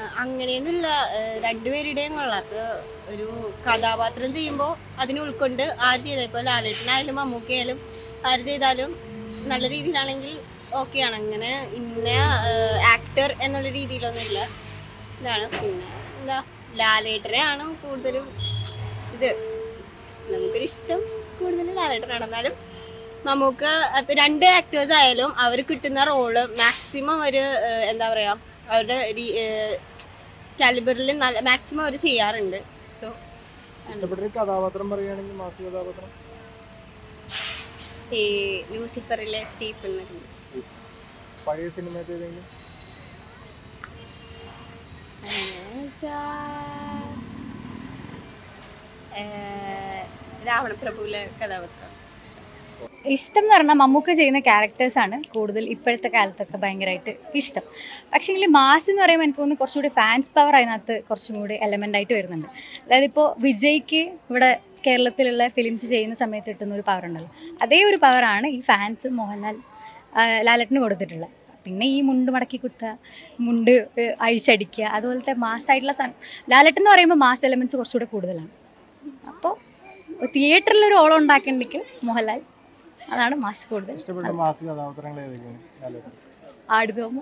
അങ്ങനെയൊന്നുമില്ല ഏഹ് രണ്ടുപേരുടെയും കൊള്ളാം ഇപ്പൊ ഒരു കഥാപാത്രം ചെയ്യുമ്പോൾ അതിനെ ഉൾക്കൊണ്ട് ആര് ചെയ്താൽ ഇപ്പോൾ ലാലേട്ടനായാലും മമ്മൂക്കയായാലും ആര് ചെയ്താലും നല്ല രീതിയിലാണെങ്കിൽ ഓക്കെയാണ് അങ്ങനെ ഇന്ന ആക്ടർ എന്നുള്ള രീതിയിലൊന്നുമില്ല ഇതാണ് പിന്നെ എന്താ ലാലേട്ടനെയാണ് കൂടുതലും ഇത് നമുക്കൊരു ഇഷ്ടം കൂടുതൽ ലാലേട്ടനാണ് എന്നാലും മമ്മൂക്ക ഇപ്പൊ രണ്ട് ആക്ടേഴ്സ് ആയാലും അവർ കിട്ടുന്ന റോള് മാക്സിമം ഒരു ഏഹ്, എന്താ പറയാ അവരുടെ കാലിബറിൽ നല്ല മാക്സിമം അവർ ചെയ്യാറുണ്ട് സോ ഇഷ്ടപ്പെട്ടൊരു കഥാപാത്രം പറയുകയാണെങ്കിൽ മാസ കഥാപാത്രം ഈ ലൂസിഫറിലെ സ്റ്റീഫൻ എന്നൊക്കെ പഴയ സിനിമയത്തെ ഏതെങ്കിലും അങ്ങനെ വെച്ചാ, ഏഹ്, രാവണപ്രഭുവിലെ കഥാപാത്രം ഇഷ്ടം എന്ന് പറഞ്ഞാൽ മമ്മൂക്ക ചെയ്യുന്ന ക്യാരക്ടേഴ്സാണ് കൂടുതൽ ഇപ്പോഴത്തെ കാലത്തൊക്കെ ഭയങ്കരമായിട്ട് ഇഷ്ടം പക്ഷേങ്കിൽ മാസ് എന്ന് പറയുമ്പോൾ എനിക്ക് തോന്നുന്നു കുറച്ചുകൂടി ഫാൻസ് പവർ അതിനകത്ത് കുറച്ചും കൂടി എലമെൻ്റ് ആയിട്ട് വരുന്നുണ്ട് അതായത് ഇപ്പോൾ വിജയ്ക്ക് ഇവിടെ കേരളത്തിലുള്ള ഫിലിംസ് ചെയ്യുന്ന സമയത്ത് കിട്ടുന്ന ഒരു പവർ ഉണ്ടല്ലോ അതേ ഒരു പവറാണ് ഈ ഫാൻസ് മോഹൻലാൽ ആ, ലാലേട്ടന് കൊടുത്തിട്ടുള്ളത് പിന്നെ ഈ മുണ്ട് മടക്കി കുത്തുക മുണ്ട് ഏഹ്, അഴിച്ചടിക്കുക അതുപോലത്തെ മാസ്സായിട്ടുള്ള സാധനം ലാലേട്ടൻ എന്ന് പറയുമ്പോൾ മാസ് എലമെൻറ്റ്സ് കുറച്ചുകൂടെ കൂടുതലാണ് അപ്പോൾ തിയേറ്ററിലൊരു ഓളം ഉണ്ടാക്കണ്ടെങ്കിൽ മോഹൻലാൽ അതാണ് മാസ് കൂടുതൽ ഇഷ്ടപ്പെട്ട മാസ കഥാപാത്രങ്ങൾ ഏതൊക്കെയാണ് ലാലേട്ടൻ? ആടുതോമ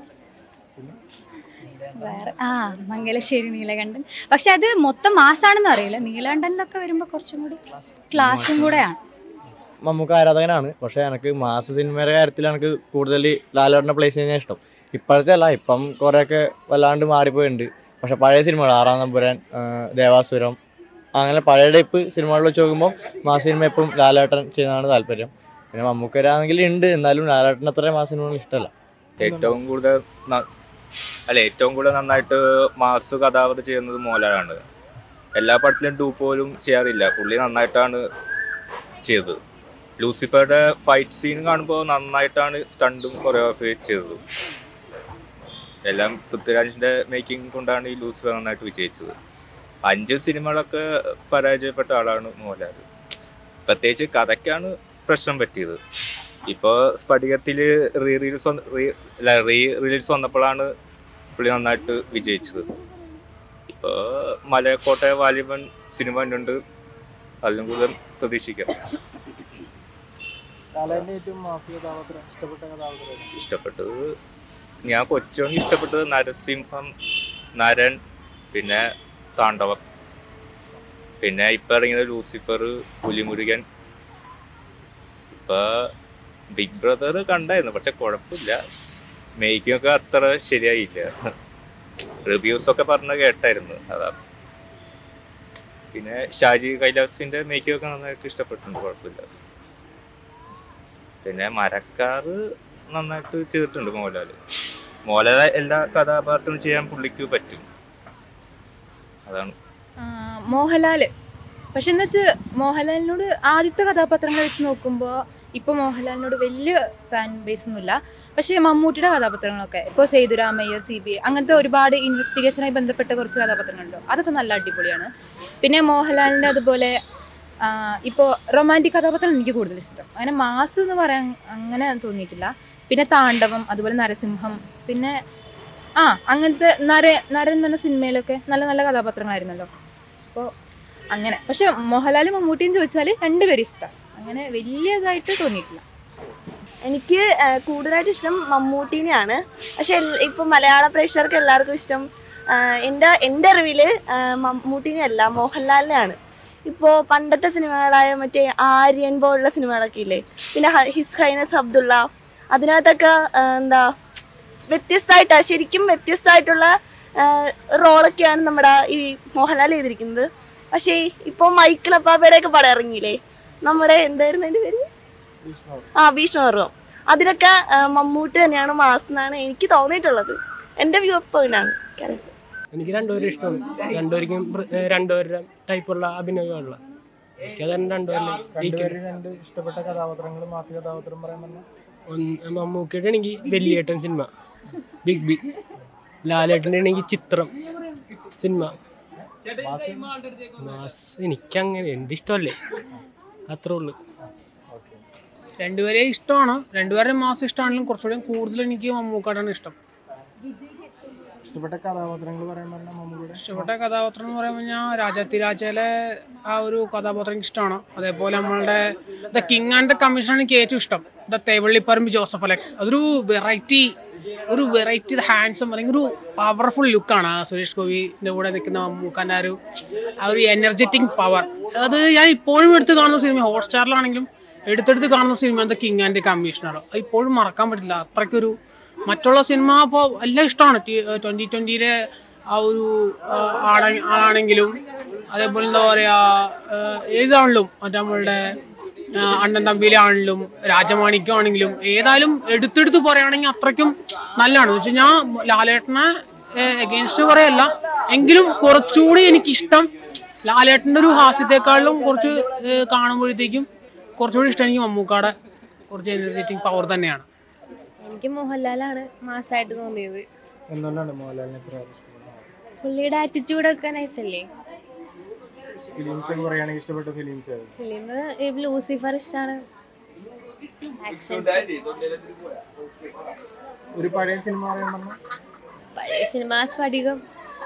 വേറെ ആ മംഗലശ്ശേരി നീലകണ്ഠൻ പക്ഷെ അത് മൊത്തം മാസാണെന്ന് അറിയില്ല നീലകണ്ഠനിലൊക്കെ വരുമ്പോൾ കുറച്ചും കൂടി ക്ലാസ്സും കൂടെയാണ് മമ്മൂക്ക ആരാധകനാണ് പക്ഷേ എനിക്ക് മാസ സിനിമയുടെ കാര്യത്തിൽ എനിക്ക് കൂടുതൽ ലാലേട്ടനെ പ്ലേസ് ചെയ്യുന്ന ഇഷ്ടം ഇപ്പോഴത്തെ അല്ല ഇപ്പം കുറേയൊക്കെ വല്ലാണ്ട് മാറിപ്പോയിട്ടുണ്ട് പക്ഷെ പഴയ സിനിമകൾ ആറാം നമ്പുരാൻ ആ, ദേവാസുരം അങ്ങനെ പഴയ ടൈപ്പ് സിനിമകളിൽ വെച്ച് നോക്കുമ്പോൾ മാസ സിനിമ എപ്പം ലാലേട്ടൻ ചെയ്യുന്നതാണ് താല്പര്യം പിന്നെ മമ്മൂക്കരാണെങ്കിൽ ഉണ്ട് എന്നാലും ലാലേട്ടൻ അത്രയും മാസ സിനിമകൾ ഇഷ്ടമല്ല ഏറ്റവും കൂടുതൽ ന- അല്ല ഏറ്റവും കൂടുതൽ നന്നായിട്ട് മാസ് കഥാപാത്രം ചെയ്യുന്നത് മോഹൻലാലാണ് എല്ലാ പടത്തിലും ഡൂ പോലും ചെയ്യാറില്ല പുള്ളി നന്നായിട്ടാണ് ചെയ്തത് ലൂസിഫറുടെ ഫൈറ്റ് സീൻ കാണുമ്പോൾ നന്നായിട്ടാണ് സ്റ്റണ്ടും കൊറിയോഗ്രാഫി ചെയ്തത് എല്ലാം പൃഥ്വിരാജിന്റെ മേക്കിംഗ് കൊണ്ടാണ് ഈ ലൂസിഫർ നന്നായിട്ട് വിജയിച്ചത് അഞ്ച് സിനിമകളൊക്കെ പരാജയപ്പെട്ട ആളാണ് മോഹൻലാൽ പ്രത്യേകിച്ച് കഥയ്ക്കാണ് പ്രശ്നം പറ്റിയത് ഇപ്പോൾ സ്ഫടികത്തിൽ റീ റീൽസ് അല്ല റീ റിലീസ് വന്നപ്പോഴാണ് പുള്ളി നന്നായിട്ട് വിജയിച്ചത് ഇപ്പോൾ മലയക്കോട്ടെ വാലിബൻ സിനിമ ഉണ്ട് അതിലും കൂടുതൽ പ്രതീക്ഷിക്കാം ലാലേട്ടൻ്റെ ഏറ്റവും മാസ കഥാപാത്രം ഇഷ്ടപ്പെട്ട കഥാപാത്രം ഏതാണ്? ഇഷ്ടപ്പെട്ടത് ഞാൻ കൊച്ചുകൊണ്ട് ഇഷ്ടപ്പെട്ടത് നരസിംഹം നരൻ പിന്നെ താണ്ഡവം പിന്നെ ഇപ്പം ഇറങ്ങിയത് ലൂസിഫർ പുലിമുരുകൻ ഇപ്പൊ ബിഗ് ബ്രദർ കണ്ടായിരുന്നു പക്ഷെ കുഴപ്പമില്ല മേക്കിംഗ് ഒക്കെ അത്ര ശരിയായില്ല റിവ്യൂസ് ഒക്കെ പറഞ്ഞ കേട്ടായിരുന്നു അതാ പിന്നെ ഷാജി കൈലാസിന്റെ മേക്കിംഗ് ഒക്കെ നന്നായിട്ട് ഇഷ്ടപ്പെട്ടിട്ടുണ്ട് കുഴപ്പമില്ല പിന്നെ മരക്കാറ് നന്നായിട്ട് ചെയ്തിട്ടുണ്ട് മോഹൻലാൽ മോഹൻലാൽ എല്ലാ കഥാപാത്രവും ചെയ്യാൻ പുള്ളിക്ക് പറ്റും അതാണ് ആ, മോഹൻലാല് പക്ഷെ എന്ന് വെച്ച് മോഹൻലാലിനോട് ആദ്യത്തെ കഥാപാത്രങ്ങൾ വെച്ച് നോക്കുമ്പോൾ ഇപ്പോൾ മോഹൻലാലിനോട് വലിയ ഫാൻ ബേസ് ഒന്നുമില്ല പക്ഷേ മമ്മൂട്ടിയുടെ കഥാപാത്രങ്ങളൊക്കെ ഇപ്പോൾ സേതുരാമയ്യർ സി ബി ഐ അങ്ങനത്തെ ഒരുപാട് ഇൻവെസ്റ്റിഗേഷനായി ബന്ധപ്പെട്ട കുറച്ച് കഥാപാത്രങ്ങളുണ്ടോ അതൊക്കെ നല്ല അടിപൊളിയാണ് പിന്നെ മോഹൻലാലിൻ്റെ അതുപോലെ ഇപ്പോൾ റൊമാൻറ്റിക് കഥാപാത്രം എനിക്ക് കൂടുതൽ ഇഷ്ടം അങ്ങനെ മാസ് എന്ന് പറയാൻ അങ്ങനെ തോന്നിയിട്ടില്ല പിന്നെ താണ്ഡവം അതുപോലെ നരസിംഹം പിന്നെ ആ അങ്ങനത്തെ നര നരൻ എന്ന സിനിമയിലൊക്കെ നല്ല നല്ല കഥാപാത്രങ്ങളായിരുന്നല്ലോ അപ്പോൾ അങ്ങനെ പക്ഷെ മോഹൻലാലും മമ്മൂട്ടിയും ചോദിച്ചാൽ രണ്ടുപേരും ഇഷ്ടം അങ്ങനെ വലിയതായിട്ട് തോന്നിയിട്ടില്ല എനിക്ക് ആ, കൂടുതലായിട്ട് ഇഷ്ടം മമ്മൂട്ടീനെയാണ് പക്ഷെ എൽ- ഇപ്പൊ മലയാള പ്രേക്ഷകർക്ക് എല്ലാവർക്കും ഇഷ്ടം ആ, എൻ്റെ എൻ്റെ അറിവിൽ മമ്മൂട്ടീനെ അല്ല മോഹൻലാലിനെയാണ് ഇപ്പോൾ പണ്ടത്തെ സിനിമകളായ മറ്റേ ആര്യൻ പോലുള്ള സിനിമകളൊക്കെ ഇല്ലേ പിന്നെ ഹ- ഹിസ് ഹൈനസ് അബ്ദുള്ള അതിനകത്തൊക്കെ ആ, എന്താ വ്യത്യസ്തമായിട്ടാണ് ശരിക്കും വ്യത്യസ്തമായിട്ടുള്ള റോളൊക്കെയാണ് നമ്മുടെ ഈ മോഹൻലാൽ ചെയ്തിരിക്കുന്നത് പക്ഷേ ഇപ്പോൾ മൈക്കിൾ അപ്പാപ്പയുടെ ഒക്കെ പടം ഇറങ്ങിയില്ലേ നമ്മുടെ എന്തായിരുന്നു അതിൻ്റെ പേര് ഭീഷ്മർ. ആ ഭീഷ്മപർവം അതിലൊക്കെ ആ, മമ്മൂട്ടി തന്നെയാണ് മാസ് എന്നാണ് എനിക്ക് തോന്നിയിട്ടുള്ളത് എൻ്റെ വ്യൂ പോയിന്റ് ആണ് ക്യാരക്ടർ എനിക്ക് രണ്ടുപേരും ഇഷ്ടമാണ് രണ്ടുപേർക്കും പ്ര- ഏഹ് രണ്ടുപേരുടെ ടൈപ്പുള്ള അഭിനയമുള്ള എനിക്കത് രണ്ടുപേരിലും രണ്ടുപേരും രണ്ട് ഇഷ്ടപ്പെട്ട കഥാപാത്രങ്ങൾ മാസ കഥാപാത്രം പറയാൻ പറഞ്ഞാൽ ഒന്ന് മമ്മൂക്കയുടെ ആണെങ്കിൽ വലിയേട്ടൻ സിനിമ ബിഗ് ബി ലാലേട്ടൻ്റെ ആണെങ്കിൽ ചിത്രം സിനിമ മാസ് എനിക്കങ്ങനെ എൻ്റെ ഇഷ്ടമല്ലേ അത്രേ ഉള്ളൂ രണ്ടുപേരെ ഇഷ്ടമാണ് രണ്ടുപേരുടെ മാസം ഇഷ്ടമാണെങ്കിലും കുറച്ചുകൂടി കൂടുതൽ എനിക്ക് മമ്മൂക്കാടാണ് ഇഷ്ടം ഇഷ്ടപ്പെട്ട കഥാപാത്രങ്ങൾ പറയാൻ പറഞ്ഞ മമ്മൂട്ടിയുടെ ഇഷ്ടപ്പെട്ട കഥാപാത്രം എന്ന് പറയുമ്പോൾ ഞാൻ രാജാത്തിരാജയിലെ ആ ഒരു കഥാപാത്രം എനിക്ക് ഇഷ്ടമാണ് അതേപോലെ നമ്മളുടെ ദ കിങ് ആൻഡ് ദ കമ്മീഷനാണ് എനിക്ക് ഏറ്റവും ഇഷ്ടം ദ തേവള്ളിപ്പറമ്പ് ജോസഫ് അലക്സ് അതൊരു വെറൈറ്റി ഒരു വെറൈറ്റി ഹാൻഡ്സം അല്ലെങ്കിൽ ഒരു പവർഫുൾ ലുക്കാണ് ആ സുരേഷ് ഗോപിൻ്റെ കൂടെ നിൽക്കുന്ന മമ്മൂക്കാൻ്റെ ആ ഒരു ആ ഒരു എനർജറ്റിക് പവർ അത് ഞാൻ ഇപ്പോഴും എടുത്ത് കാണുന്ന സിനിമ ഹോട്ട്സ്റ്റാറിലാണെങ്കിലും എടുത്തെടുത്ത് കാണുന്ന cinema the king and the commissioner അത് ഇപ്പോഴും മറക്കാൻ പറ്റില്ല അത്രയ്ക്കൊരു മറ്റുള്ള സിനിമ അപ്പോൾ എല്ലാം ഇഷ്ടമാണ് ട്വൻറ്റി ട്വൻറ്റിയിലെ ആ ഒരു ആ, ആള ആളാണെങ്കിലും അതേപോലെ എന്താ പറയുക ഏതാണെങ്കിലും മറ്റേ നമ്മളുടെ ആ, അണ്ണൻ തമ്പിയിലാണെങ്കിലും രാജമാണിക്യമാണെങ്കിലും ഏതായാലും എടുത്തെടുത്ത് പറയുകയാണെങ്കിൽ അത്രയ്ക്കും നല്ലതാണ് എന്ന് വെച്ചാൽ ഞാൻ ലാലേട്ടനെ എഗെയിൻസ്റ്റ് പറയല്ല എങ്കിലും കുറച്ചുകൂടി എനിക്കിഷ്ടം ലാലേട്ടൻ്റെ ഒരു ഹാസ്യത്തെക്കാളും കുറച്ച് ഏ, കാണുമ്പോഴത്തേക്കും കുറച്ചുകൂടി ഇഷ്ടം എനിക്ക് മമ്മൂക്കാടെ കുറച്ച് എനർജറ്റിക് പവർ തന്നെയാണ് എനിക്ക് മോഹൻലാലാണ് മാസമായിട്ട് തോന്നിയത് എന്തുകൊണ്ടാണ് മോഹൻലാലിനെ ഇത്ര ഇഷ്ടപ്പെട്ടത് പുള്ളിയുടെ ആറ്റിറ്റ്യൂഡൊക്കെ നൈസല്ലേ ഫിലിംസ് ഒക്കെ പറയുകയാണെങ്കിൽ ഇഷ്ടപ്പെട്ട ഫിലിംസ് ഏത് ഫിലിം ലൂസിഫർ ഇഷ്ടമാണ് ആക്ഷൻസ് ഒരു പഴയ സിനിമ പറയാൻ പറഞ്ഞ പഴയ സിനിമ സ്ഫടികം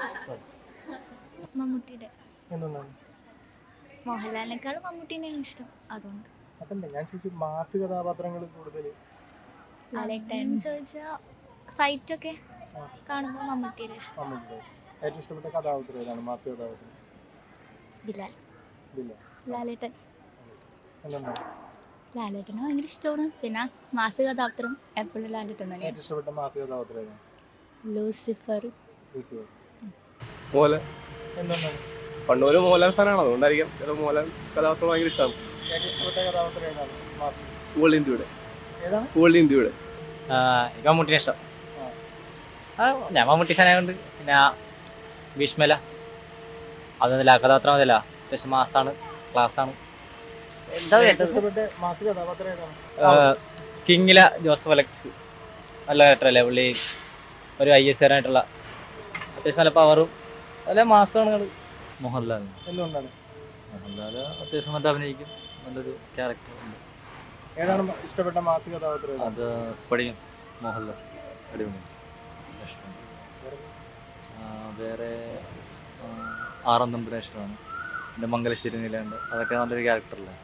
മമ്മൂട്ടിയുടെ എന്തുകൊണ്ടാണ് മോഹൻലാലിനേക്കാളും മമ്മൂട്ടിനെയാണ് ഇഷ്ടം അതുകൊണ്ട് അതല്ല ഞാൻ ചോദിച്ചു മാസ് കഥാപാത്രങ്ങൾ കൂടുതൽ എന്ന് ചോദിച്ചാൽ ഫൈറ്റ് ഒക്കെ കാണുമ്പോൾ മമ്മൂട്ടിയുടെ ഇഷ്ടം മമ്മൂട്ടിയുടെ ഏറ്റവും ഇഷ്ടപ്പെട്ട കഥാപാത്രം ഏതാണ് മാസ് കഥാപാത്രം ബിലാൽ ഇല്ല ലാലേട്ടൻ എന്തുകൊണ്ടാണ് ലാലേട്ടനെ ഭയങ്കര ഇഷ്ടമാണ് പിന്നെ മാസ് കഥാപാത്രം എപ്പോഴും ലാലേട്ടൻ തന്നെയാണ് ഏറ്റവും ഇഷ്ടപ്പെട്ട മാസ് കഥാപാത്രം ഏതാണ് ലൂസിഫർ ലൂസിഫർ. മോഹൻലാൽ എന്തുകൊണ്ടാണ് പണ്ട് മുതൽ മോഹൻലാൽ ഫാനാണ് അതുകൊണ്ടായിരിക്കാം ചില മോഹൻലാൽ കഥാപാത്രം ഭയങ്കര ഇഷ്ടമാണ് ഏറ്റവും ഇഷ്ടപ്പെട്ട കഥാപാത്രം ഏതാണ് മാസ് ഓൾ ഇന്ത്യയുടെ ഏതാണ് ഓൾ ഇന്ത്യയുടെ എനിക്ക് മമ്മൂട്ടിനെ ഇഷ്ടം ആ, ഞാൻ മമ്മൂട്ടി ഫാനായതുകൊണ്ട് പിന്നെ ഭീഷ്മല അതൊന്നുമില്ല കഥാപാത്രം അതല്ല അത്യാവശ്യം മാസാണ് ക്ലാസ്സാണ് എന്താ ഏറ്റവും വേണ്ടത് ഇഷ്ടപ്പെട്ട മാസ് കഥാപാത്രം ഏതാണ് കിങ്ങില ജോസഫ് അലക്സ് നല്ല ക്യാരക്ടറല്ലേ പുള്ളി ഒരു ഐ എസ് ആറായിട്ടുള്ള അത്യാവശ്യം നല്ല പവറും നല്ല മാസമാണ് മോഹൻലാൽ എന്തുകൊണ്ടാണ് മോഹൻലാൽ അത്യാവശ്യം നല്ല അഭിനയിക്കും നല്ലൊരു ക്യാരക്ടർ ഉണ്ട് ഏതാണ് മ- ഇഷ്ടപ്പെട്ട മാസ് കഥാപാത്രം ഏതാണ്? അത് സ്പടികം മോഹൻലാൽ അടിപൊളി ഇഷ്ടമാണ്. ആ, വേറെ ആ, ആറാം തമ്പുരാൻ ഇഷ്ടമാണ് പിന്നെ മംഗലശ്ശേരി നിലയുണ്ട് അതൊക്കെ നല്ലൊരു ക്യാരക്ടറല്ലേ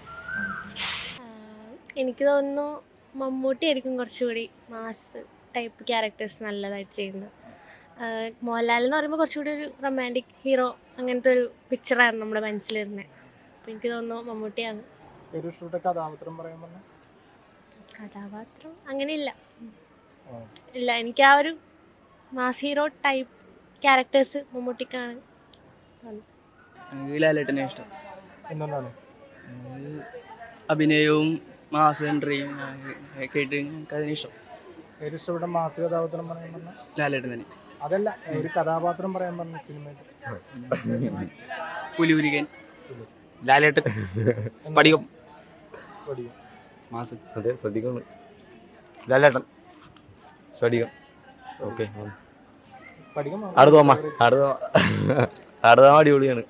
എനിക്ക് തോന്നുന്നു മമ്മൂട്ടി ആയിരിക്കും കുറച്ചുകൂടി മാസ് ടൈപ്പ് ക്യാരക്ടേഴ്സ് നല്ലതായിട്ട് ചെയ്യുന്നത് ആഹ് മോഹൻലാൽ എന്ന് പറയുമ്പോൾ കുറച്ചുകൂടി ഒരു റൊമാൻറ്റിക് ഹീറോ അങ്ങനത്തെ ഒരു പിക്ചറായിരുന്നു നമ്മുടെ മനസ്സിൽ വരുന്നത് അപ്പോൾ എനിക്ക് തോന്നുന്നു മമ്മൂട്ടിയാണ് ഏറ്റവും ഇഷ്ടപ്പെട്ട കഥാപാത്രം പറയാൻ പറഞ്ഞ കഥാപാത്രം അങ്ങനെയില്ല ഇല്ല എനിക്ക് ആ ഒരു മാസ് ഹീറോ ടൈപ്പ് ക്യാരക്ടേഴ്സ് മമ്മൂട്ടിക്കാണ് തോന്നുന്നത് എനിക്ക് ലാലേട്ടനെ ഇഷ്ടം എന്തുകൊണ്ടാണ് അത് അഭിനയവും മാസ് എൻട്രിയും ഒക്കെ ആയിട്ട് എനിക്ക് അതിനെ ഇഷ്ടം ഏറ്റവും ഇഷ്ടപ്പെട്ട മാസ് കഥാപാത്രം പറയാൻ പറഞ്ഞ ലാലേട്ടൻ തന്നെ അതല്ല ഒരു കഥാപാത്രം പറയാൻ പറഞ്ഞ സിനിമയിൽ പുലിപുരികൻ ലാലേട്ടൻ സ്പടികം സ്ഫടികം. മാസ് അതെ സ്പടികമാണ് ലാലേട്ടൻ സ്പടികം ഓക്കെ സ്ഫടികം അടുത്തോമ്മ അടുത്ത അടുത്ത അടിപൊളിയാണ്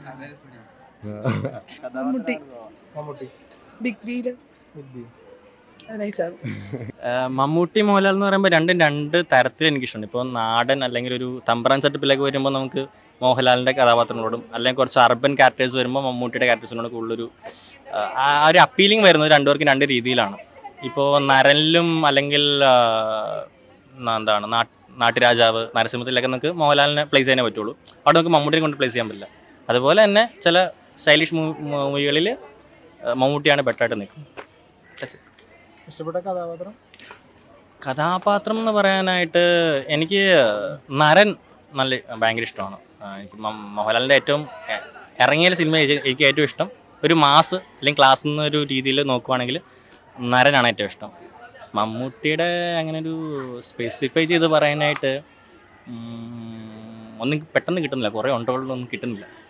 മമ്മൂട്ടി മമ്മൂട്ടി ബിഗ് ബിയിൽ ബിഗ് ബി നൈസാണ് മമ്മൂട്ടി മോഹൻലാൽ എന്ന് പറയുമ്പോൾ രണ്ടും രണ്ട് തരത്തിൽ എനിക്കിഷ്ടമുണ്ട് ഇപ്പോൾ നാടൻ അല്ലെങ്കിൽ ഒരു തമ്പ്രാൻ സെറ്റപ്പിലേക്ക് വരുമ്പോൾ നമുക്ക് മോഹൻലാലിൻ്റെ കഥാപാത്രങ്ങളോടും അല്ലെങ്കിൽ കുറച്ച് അർബൻ ക്യാരക്ടേഴ്സ് വരുമ്പോൾ മമ്മൂട്ടിയുടെ ക്യാരക്ടേഴ്സിനോട് കൂടുതലൊരു ആ, ആ ഒരു അപ്പീലിംഗ് വരുന്നത് രണ്ടുപേർക്കും രണ്ട് രീതിയിലാണ് ഇപ്പോൾ നരനിലും അല്ലെങ്കിൽ ആ, ന- എന്താണ് നാ- നാട്ടുരാജാവ് നരസിംഹത്തിലൊക്കെ നമുക്ക് മോഹൻലാലിനെ പ്ലേസ് ചെയ്യാനേ പറ്റുള്ളൂ അവിടെ നമുക്ക് മമ്മൂട്ടിയെ കൊണ്ട് പ്ലേസ് ചെയ്യാൻ പറ്റില്ല അതുപോലെ തന്നെ ചില സ്റ്റൈലിഷ് മൂവികളിൽ മമ്മൂട്ടിയാണ് ബെറ്ററായിട്ട് നിൽക്കുന്നത് That's it. ഇഷ്ടപ്പെട്ട കഥാപാത്രം കഥാപാത്രം എന്ന് പറയാനായിട്ട് എനിക്ക് നരൻ നല്ല ഭയങ്കര ഇഷ്ടമാണ് ആ, എനിക്ക് മം- മോഹൻലാലിൻ്റെ ഏറ്റവും എ- ഇറങ്ങിയ സിനിമ എനിക്ക് ഏറ്റവും ഇഷ്ടം ഒരു മാസ് അല്ലെങ്കിൽ ക്ലാസ് എന്നൊരു രീതിയിൽ നോക്കുവാണെങ്കിൽ നരനാണ് ഏറ്റവും ഇഷ്ടം മമ്മൂട്ടിയുടെ അങ്ങനെ ഒരു സ്പെസിഫൈ ചെയ്ത് പറയാനായിട്ട് ഉം, ഒന്നും പെട്ടെന്ന് കിട്ടുന്നില്ല കുറേ ഉണ്ടോളൊന്നും കിട്ടുന്നില്ല